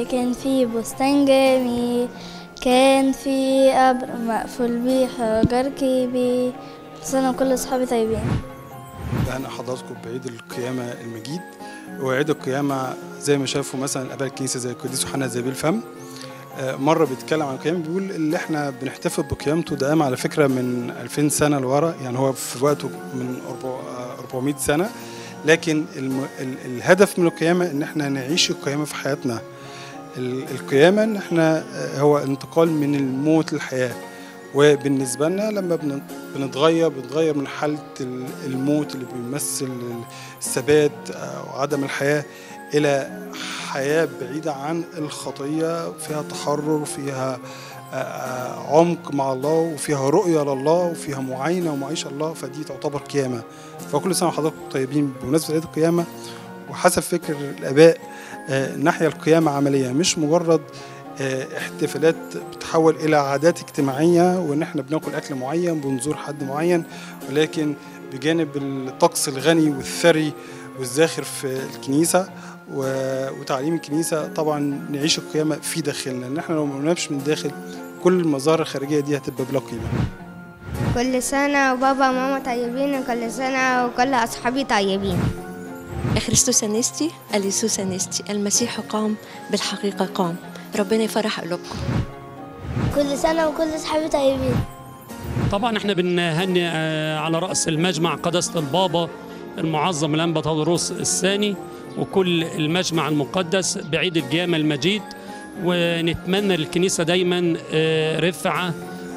كان في بستان جميل كان في قبر مقفول بيه حجر كبير كل سنة وكل أصحابي طيبين أهلا حضراتكم بعيد القيامة المجيد وعيد القيامة زي ما شافوا مثلا آباء الكنيسة زي القديس يوحنا زي الفم آه، مرة بيتكلم عن القيامة بيقول اللي احنا بنحتفل بقيامته ده قام على فكرة من 2000 سنة لورا يعني هو في وقته من 400 سنة لكن الم... ال... الهدف من القيامة ان احنا نعيش القيامة في حياتنا ال... القيامة ان احنا آه، هو انتقال من الموت للحياة وبالنسبة لنا لما بن... بنتغير بنتغير من حالة ال- الموت اللي بيمثل الثبات أو عدم الحياة إلى حياة بعيدة عن الخطية فيها تحرر فيها آه، آه، عمق مع الله وفيها رؤية لله وفيها معاينة ومعيشة الله فدي تعتبر قيامة فكل سنة وحضراتكم طيبين بمناسبة عيد القيامة وحسب فكر الآباء آه، نحيا القيامة عملية مش مجرد آه، احتفالات بتتحول إلى عادات اجتماعية وإن احنا بناكل أكل معين بنزور حد معين ولكن بجانب الطقس الغني والثري والزاخر في الكنيسة و- وتعليم الكنيسة طبعا نعيش القيامة في داخلنا إن احنا لو ما قلناش من الداخل كل المظاهر الخارجية دي هتبقى بلا قيمة كل سنة وبابا وماما طيبين وكل سنة وكل أصحابي طيبين خريستوس أنستي أليسوس أنستي المسيح قام بالحقيقة قام ربنا يفرح قلوبكم كل سنة وكل أصحابي طيبين طبعا احنا بنهني آه، على رأس المجمع قداسة البابا المعظم الأنبا تودروس الثاني وكل المجمع المقدس بعيد القيامة المجيد ونتمنى للكنيسة دايما آه، رفعة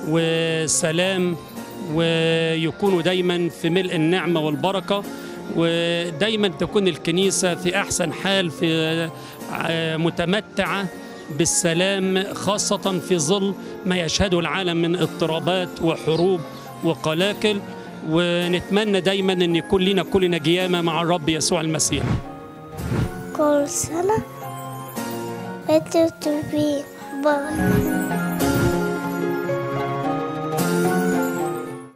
وسلام ويكونوا دايما في ملء النعمة والبركة ودايما تكون الكنيسة في أحسن حال في آه، متمتعة بالسلام خاصة في ظل ما يشهده العالم من اضطرابات وحروب وقلاقل ونتمنى دايما ان يكون لنا كلنا قيامة مع الرب يسوع المسيح كل سنة وانتم طيبين باي